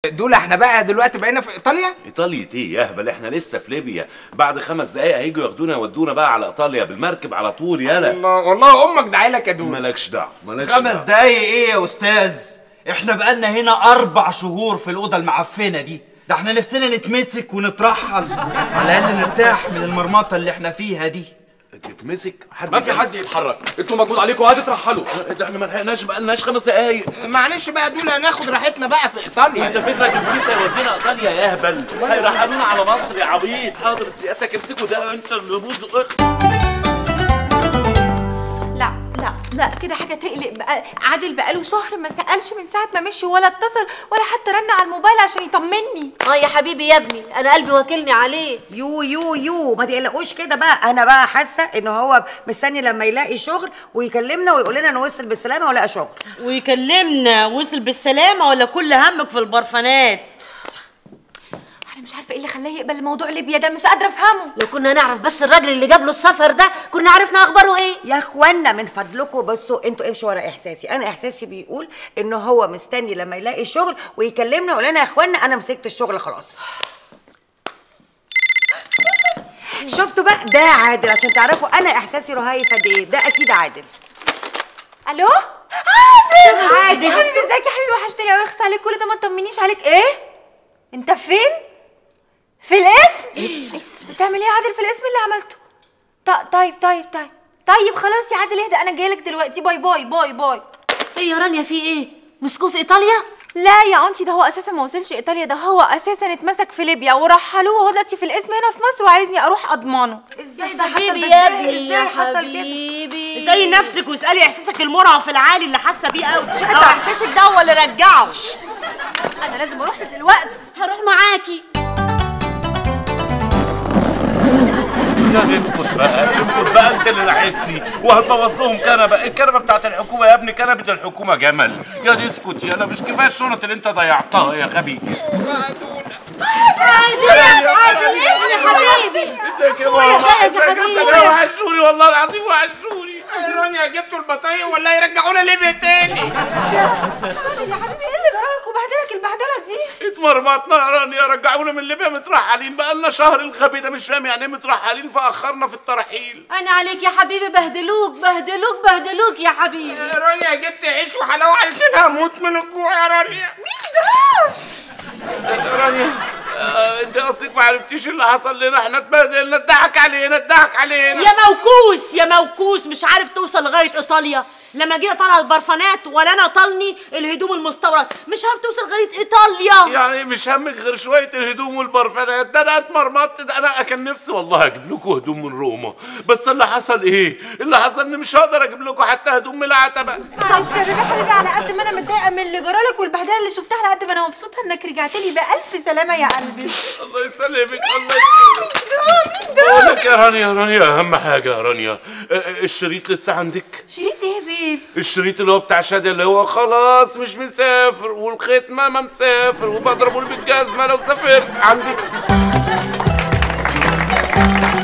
دول احنا بقى دلوقتي بقينا في ايطاليا ايطاليا ايه يا هبل احنا لسه في ليبيا بعد خمس دقايق هيجوا ياخدونا يودونا بقى على ايطاليا بالمركب على طول يلا الله والله امك دعي لك يا دول مالكش دعوه مالكش خمس دعوة. دقايق ايه يا استاذ احنا بقالنا هنا اربع شهور في الاوضه المعفنه دي ده احنا نفسنا نتمسك ونترحل على الاقل نرتاح من المرمطه اللي احنا فيها دي تتمسك حد ما في حد يتحرك انتوا مجهود عليكم هتترحلوا ده احنا ما لحقناش بقى لناش خمس دقايق معلش بقى دول هناخد راحتنا بقى في ايطاليا انت فكرك البوليس هيودينا ايطاليا يا هبل هيرحلونا على مصر يا عبيط حاضر سيادتك امسكوا ده انت اللي بوز اخ لا لا لا كده حاجه تقلق بقى عادل بقاله شهر ما سالش من ساعه ما مشي ولا اتصل ولا حتى رن على الموبايل عشان يطمني اه يا حبيبي يا ابني انا قلبي واكلني عليه يو يو يو ما تقلقوش كده بقى انا بقى حاسه ان هو مستني لما يلاقي شغل ويكلمنا ويقول لنا انه وصل بالسلامه ولا شغل ويكلمنا وصل بالسلامة ولا كل همك في البرفانات انا مش عارفه ايه اللي خلاه يقبل موضوع ليبيا ده مش قادره افهمه لو كنا نعرف بس الراجل اللي جاب له السفر ده كنا عرفنا اخباره ايه يا اخوانا من فضلكم بصوا انتوا امشوا ورا احساسي انا احساسي بيقول ان هو مستني لما يلاقي شغل ويكلمنا ويقول لنا يا اخوانا انا مسكت الشغل خلاص شفتوا بقى ده عادل عشان تعرفوا انا احساسي رهيف قد ايه ده اكيد عادل الو عادل عادل. حبيبي ازيك يا حبيبي وحشتني قوي اخس عليك كل ده ما تطمنيش عليك ايه انت فين في الاسم بتعمل ايه يا عادل في الاسم اللي عملته ط- طيب طيب طيب طيب خلاص يا عادل اهدى انا جايلك دلوقتي باي باي باي باي ايه يا رانيا في ايه مسكوه في ايطاليا لا يا انتي ده هو اساسا ما وصلش ايطاليا ده هو اساسا اتمسك في ليبيا ورحلوه وهو دلوقتي في الاسم هنا في مصر وعايزني اروح اضمانه ازاي ده حصل حبيبي ده يا ازاي ابني يا ازاي حصل كده حبيبي اسألي نفسك واسألي احساسك المرهف العالي اللي حاسة بيه قوي شقة. اه احساسك ده هو اللي رجعه انا لازم اروح له دلوقتي هروح معاكي يا اسكت بقى اسكت بقى انت اللي لاحظني وهتبوظ لهم كنبه الكنبه بتاعت الحكومه يا ابني كنبه الحكومه جمل يا دي اسكت يا انا مش كفايه الشنط اللي انت ضيعتها يا غبي عادل ابني حبيبي ازيك يا ازيك يا حبيبي وحشوني والله العظيم وحشوني رانيا جبتوا البطايق ولا يرجعونا ليبيا تاني عادل يا حبيبي ايه اللي جرالك وبهدلك البهدله دي اتمرمطنا يا رانيا رجعونا من ليبيا مترحلين بقى لنا شهر الغبي ده مش فاهم يعني ايه مترحلين فاخرنا في الترحيل انا عليك يا حبيبي بهدلوك بهدلوك بهدلوك يا حبيبي يا رانيا جبت عيش وحلاوه علشان هموت من الجوع يا رانيا رانيا آه انت قصدك ما عرفتيش اللي حصل لنا احنا اتبهدلنا اتضحك علينا اتضحك علينا يا موكوس يا موكوس مش عارف توصل لغاية ايطاليا لما جينا طالع البرفانات ولا انا طالني الهدوم المستورد مش عارف توصل لغاية ايطاليا يعني مش همك غير شويه الهدوم والبرفانات ده انا اتمرمطت ده انا كان نفسي والله اجيب لكم هدوم من روما بس اللي حصل ايه اللي حصل ان مش هقدر اجيب لكم حتى هدوم من العتبه معلش يا رجاء حبيبي على قد ما انا متضايقه من اللي جرالك والبهدله اللي شفتها على قد ما انا مبسوطه انك رجعت لي بألف سلامه يا قلبي الله يسلمك الله يسلمك بقول لك يا رانيا يا رانيا اهم حاجه يا رانيا آه، آه، الشريط لسه عندك شريط ايه يا بيب الشريط اللي هو بتاع شادي اللي هو خلاص مش مسافر والختمه ما مسافر وبضربه بالجزمه لو سافرت عندك